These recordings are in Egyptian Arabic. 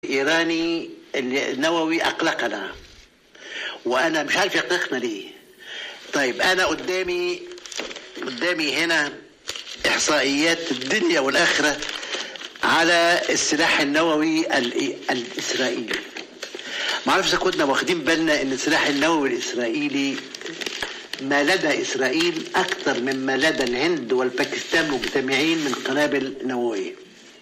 ايراني النووي اقلقنا وانا مش عارف يقلقنا ليه طيب انا قدامي قدامي هنا احصائيات الدنيا والاخره على السلاح النووي الاسرائيلي ما اعرفش كنا واخدين بالنا ان السلاح النووي الاسرائيلي ما لدى اسرائيل اكثر مما لدى الهند والباكستان مجتمعين من قنابل نوويه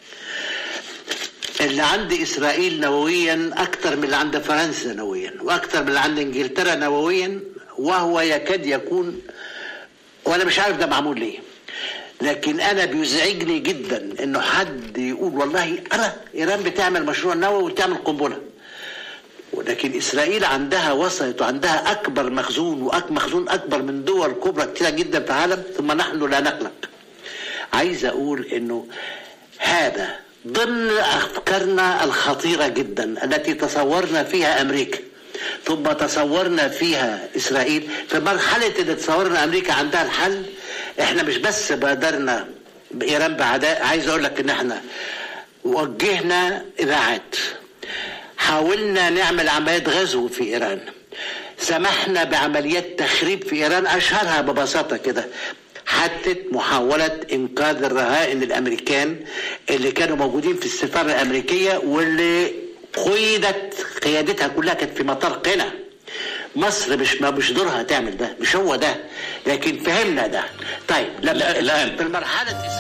اللي عند اسرائيل نوويا اكثر من اللي عند فرنسا نوويا واكثر من اللي عند انجلترا نوويا وهو يكاد يكون وانا مش عارف ده معمول ليه لكن انا بيزعجني جدا انه حد يقول والله انا ايران بتعمل مشروع نووي وتعمل قنبله ولكن اسرائيل عندها وصلت وعندها اكبر مخزون ومخزون اكبر من دول كبرى كثيره جدا في العالم ثم نحن لا نقلق عايز اقول انه هذا ضمن افكارنا الخطيره جدا التي تصورنا فيها امريكا ثم تصورنا فيها اسرائيل في مرحله اللي تصورنا امريكا عندها الحل احنا مش بس بادرنا بايران بعداء عايز اقول لك ان احنا وجهنا اذاعات حاولنا نعمل عمليات غزو في ايران سمحنا بعمليات تخريب في ايران اشهرها ببساطه كده حتى محاولة إنقاذ الرهائن الأمريكان اللي كانوا موجودين في السفارة الأمريكية واللي قيدت قيادتها كلها كانت في مطار قنا مصر مش ما مش دورها تعمل ده مش هو ده لكن فهمنا ده طيب لا الآن في المرحلة